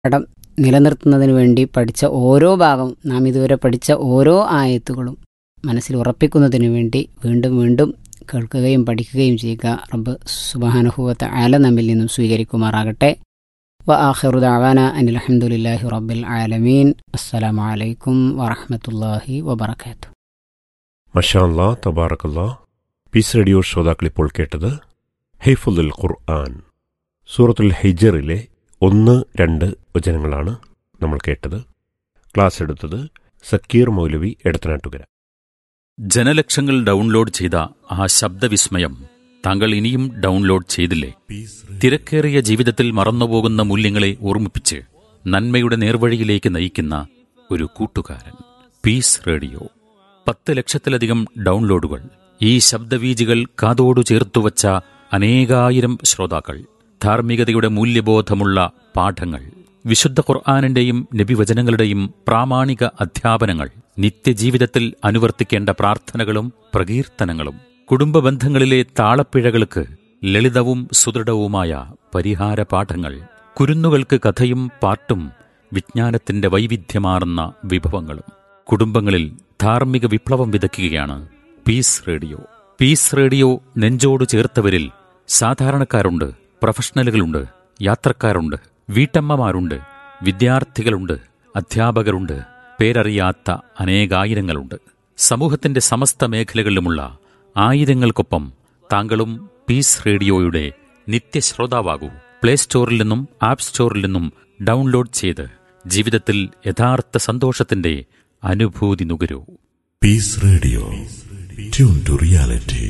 ഇടം നിലനിർത്തുന്നതിന് വേണ്ടി പഠിച്ച ഓരോ ഭാഗം നാം ഇതുവരെ പഠിച്ച ഓരോ ആയത്തുകളും മനസ്സിൽ ഉറപ്പിക്കുന്നതിന് വേണ്ടി വീണ്ടും വീണ്ടും കേൾക്കുകയും പഠിക്കുകയും ചെയ്യുക റബ്ബ് സുബാനുഭവത്തെ ആല നമ്മിൽ നിന്നും സ്വീകരിക്കുമാറാകട്ടെ വ ആഖിറു ദഅവാന അനിൽ അൽഹംദുലില്ലാഹി റബ്ബിൽ ആലമീൻ അസ്സലാമു അലൈക്കും വറഹ്മത്തുള്ളാഹി വബറകാതുഹു മഷാല്ലാ തബാറക്കല്ലാ പീസ് റേഡിയോ ശ്രോതാക്കൾ ഇപ്പോൾ കേട്ടത് ഹെയ്ഫുൽ ഖുർആൻ സൂറത്തുൽ ഹൈജറിലെ ഒന്ന് രണ്ട് വചനങ്ങളാണ് നമ്മൾ കേട്ടത് ക്ലാസ് എടുത്തത് സക്കീർ മൗലവി എടത്തനാട്ടുകര ജനലക്ഷങ്ങൾ ഡൗൺലോഡ് ചെയ്ത ആ ശബ്ദവിസ്മയം താങ്കൾ ഇനിയും ഡൗൺലോഡ് ചെയ്തില്ലേ തിരക്കേറിയ ജീവിതത്തിൽ മറന്നുപോകുന്ന മൂല്യങ്ങളെ ഓർമ്മിപ്പിച്ച് നന്മയുടെ നേർവഴിയിലേക്ക് നയിക്കുന്ന ഒരു കൂട്ടുകാരൻ പീസ് റേഡിയോ പത്ത് ലക്ഷത്തിലധികം ഡൗൺലോഡുകൾ ഈ ശബ്ദവീജികൾ കാതോടു ചേർത്തുവച്ച അനേകായിരം ശ്രോതാക്കൾ ധാർമ്മികതയുടെ മൂല്യബോധമുള്ള പാഠങ്ങൾ വിശുദ്ധ ഖുർആാനിന്റെയും നബിവചനങ്ങളുടെയും പ്രാമാണിക അധ്യാപനങ്ങൾ നിത്യജീവിതത്തിൽ അനുവർത്തിക്കേണ്ട പ്രാർത്ഥനകളും പ്രകീർത്തനങ്ങളും കുടുംബ ബന്ധങ്ങളിലെ താളപ്പിഴകൾക്ക് ലളിതവും സുദൃഢവുമായ പരിഹാര പാഠങ്ങൾ കുരുന്നുകൾക്ക് കഥയും പാട്ടും വിജ്ഞാനത്തിന്റെ വൈവിധ്യമാർന്ന വിഭവങ്ങളും കുടുംബങ്ങളിൽ ധാർമ്മിക വിപ്ലവം വിതയ്ക്കുകയാണ് പീസ് റേഡിയോ പീസ് റേഡിയോ നെഞ്ചോട് ചേർത്തവരിൽ സാധാരണക്കാരുണ്ട് പ്രൊഫഷണലുകളുണ്ട് യാത്രക്കാരുണ്ട് വീട്ടമ്മമാരുണ്ട് വിദ്യാർത്ഥികളുണ്ട് അധ്യാപകരുണ്ട് പേരറിയാത്ത അനേകായിരങ്ങളുണ്ട് സമൂഹത്തിന്റെ സമസ്ത മേഖലകളിലുമുള്ള ആയിരങ്ങൾക്കൊപ്പം താങ്കളും പീസ് റേഡിയോയുടെ നിത്യശ്രോതാവാകൂ പ്ലേ സ്റ്റോറിൽ നിന്നും ആപ്പ് സ്റ്റോറിൽ നിന്നും ഡൗൺലോഡ് ചെയ്ത് ജീവിതത്തിൽ യഥാർത്ഥ സന്തോഷത്തിന്റെ അനുഭൂതി നുകരൂ Peace Radio. Tune to reality.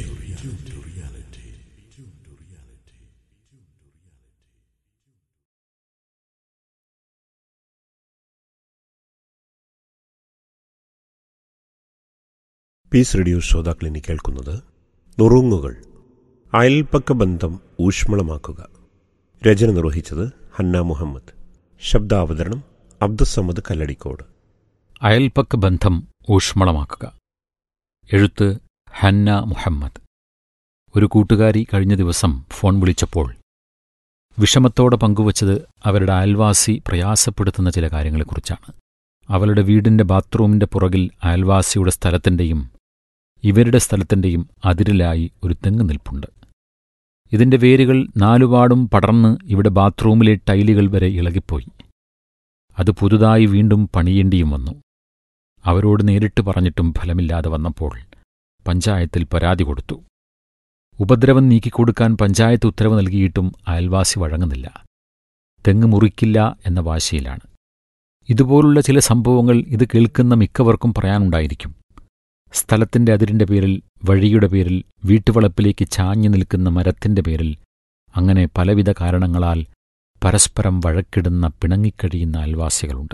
Peace Radio ശ്രോതാക്കൾ ഇനി കേൾക്കുന്നത് നുറുങ്ങുകൾ അയൽപ്പക്ക ബന്ധം ഊഷ്മളമാക്കുക രചന നിർവഹിച്ചത് ഹന്ന മുഹമ്മദ് ശബ്ദാവതരണം അബ്ദുസമ്മദ് കല്ലടിക്കോട് അയൽപക്ക ബന്ധം ഊഷ്മളമാക്കുക എഴുത്ത് ഹന്ന മുഹമ്മദ് ഒരു കൂട്ടുകാരി കഴിഞ്ഞ ദിവസം ഫോൺ വിളിച്ചപ്പോൾ വിഷമത്തോടെ പങ്കുവച്ചത് അവരുടെ അയൽവാസി പ്രയാസപ്പെടുത്തുന്ന ചില കാര്യങ്ങളെക്കുറിച്ചാണ് അവളുടെ വീടിന്റെ ബാത്റൂമിന്റെ പുറകിൽ അയൽവാസിയുടെ സ്ഥലത്തിന്റെയും ഇവരുടെ സ്ഥലത്തിന്റെയും അതിരിലായി ഒരു തെങ്ങ് നിൽപ്പുണ്ട് ഇതിന്റെ വേരുകൾ നാലുപാടും പടർന്ന് ഇവിടെ ബാത്റൂമിലെ ടൈലുകൾ വരെ ഇളകിപ്പോയി അത് പുതുതായി വീണ്ടും പണിയേണ്ടിയും വന്നു അവരോട് നേരിട്ട് പറഞ്ഞിട്ടും ഫലമില്ലാതെ വന്നപ്പോൾ പഞ്ചായത്തിൽ പരാതി കൊടുത്തു ഉപദ്രവം നീക്കിക്കൊടുക്കാൻ പഞ്ചായത്ത് ഉത്തരവ് നൽകിയിട്ടും അയൽവാസി വഴങ്ങുന്നില്ല തെങ്ങ് മുറിക്കില്ല എന്ന വാശിയിലാണ് ഇതുപോലുള്ള ചില സംഭവങ്ങൾ ഇത് കേൾക്കുന്ന മിക്കവർക്കും പറയാനുണ്ടായിരിക്കും സ്ഥലത്തിന്റെ അതിരിന്റെ പേരിൽ വഴിയുടെ പേരിൽ വീട്ടുവളപ്പിലേക്ക് ചാഞ്ഞു നിൽക്കുന്ന മരത്തിന്റെ പേരിൽ അങ്ങനെ പലവിധ കാരണങ്ങളാൽ പരസ്പരം വഴക്കിടുന്ന പിണങ്ങിക്കഴിയുന്ന അയൽവാസികളുണ്ട്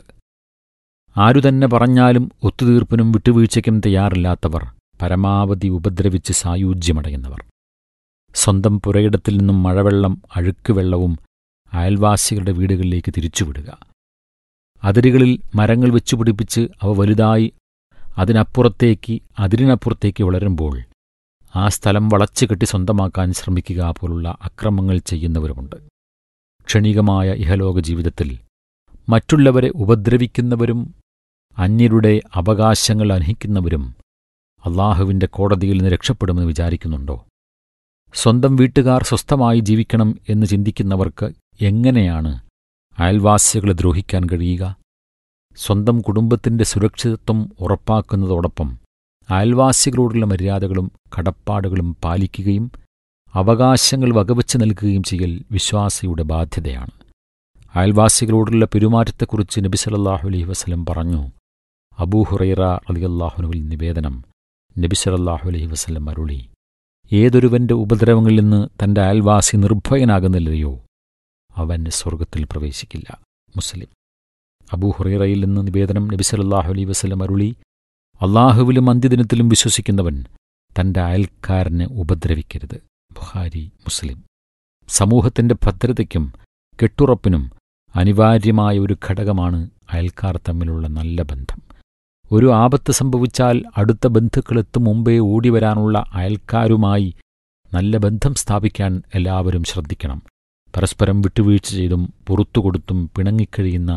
ആരുതന്നെ പറഞ്ഞാലും ഒത്തുതീർപ്പിനും വിട്ടുവീഴ്ചയ്ക്കും തയ്യാറില്ലാത്തവർ പരമാവധി ഉപദ്രവിച്ച് സായുജ്യമടയുന്നവർ സ്വന്തം പുരയിടത്തിൽ നിന്നും മഴവെള്ളം അഴുക്കുവെള്ളവും അയൽവാസികളുടെ വീടുകളിലേക്ക് തിരിച്ചുവിടുക അതിരുകളിൽ മരങ്ങൾ വെച്ചുപിടിപ്പിച്ച് അവ വലുതായി അതിനപ്പുറത്തേക്ക് അതിരിനപ്പുറത്തേക്ക് വളരുമ്പോൾ ആ സ്ഥലം വളച്ചുകെട്ടി സ്വന്തമാക്കാൻ ശ്രമിക്കുക പോലുള്ള അക്രമങ്ങൾ ചെയ്യുന്നവരുമുണ്ട് ക്ഷണികമായ ഇഹലോക ജീവിതത്തിൽ മറ്റുള്ളവരെ ഉപദ്രവിക്കുന്നവരും അന്യരുടെ അവകാശങ്ങൾ അർഹിക്കുന്നവരും അള്ളാഹുവിന്റെ കോടതിയിൽ നിന്ന് രക്ഷപ്പെടുമെന്ന് വിചാരിക്കുന്നുണ്ടോ സ്വന്തം വീട്ടുകാർ സ്വസ്ഥമായി ജീവിക്കണം എന്ന് ചിന്തിക്കുന്നവർക്ക് എങ്ങനെയാണ് അയൽവാസികളെ ദ്രോഹിക്കാൻ കഴിയുക സ്വന്തം കുടുംബത്തിന്റെ സുരക്ഷിതത്വം ഉറപ്പാക്കുന്നതോടൊപ്പം അയൽവാസികളോടുള്ള മര്യാദകളും കടപ്പാടുകളും പാലിക്കുകയും അവകാശങ്ങൾ വകവച്ച് നൽകുകയും ചെയ്യൽ വിശ്വാസിയുടെ ബാധ്യതയാണ് അയൽവാസികളോടുള്ള പെരുമാറ്റത്തെക്കുറിച്ച് നബി സല്ലല്ലാഹു അലൈഹി വസല്ലം പറഞ്ഞു അബൂഹുറൈറ റളിയല്ലാഹുനുവിൽ നിവേദനം നബി സല്ലല്ലാഹു അലൈഹി വസല്ലം അരുളി ഏതൊരുവന്റെ ഉപദ്രവങ്ങളിൽ നിന്ന് തന്റെ അയൽവാസി നിർഭയനാകുന്നില്ലയോ അവൻ സ്വർഗത്തിൽ പ്രവേശിക്കില്ല മുസ്ലിം അബൂഹുറൈറയിൽ നിന്ന് നിവേദനം നബി സല്ലല്ലാഹു അലൈഹി വസല്ലം അരുളി അള്ളാഹുവിലും അന്ത്യദിനത്തിലും വിശ്വസിക്കുന്നവൻ തന്റെ അയൽക്കാരനെ ഉപദ്രവിക്കരുത് ബുഹാരി മുസ്ലിം സമൂഹത്തിന്റെ ഭദ്രതയ്ക്കും കെട്ടുറപ്പിനും അനിവാര്യമായ ഒരു ഘടകമാണ് അയൽക്കാർ തമ്മിലുള്ള നല്ല ബന്ധം ഒരു ആപത്ത് സംഭവിച്ചാൽ അടുത്ത ബന്ധുക്കളെത്തും മുമ്പേ ഓടിവരാനുള്ള അയൽക്കാരുമായി നല്ല ബന്ധം സ്ഥാപിക്കാൻ എല്ലാവരും ശ്രദ്ധിക്കണം പരസ്പരം വിട്ടുവീഴ്ച ചെയ്തും പുറത്തുകൊടുത്തും പിണങ്ങിക്കഴിയുന്ന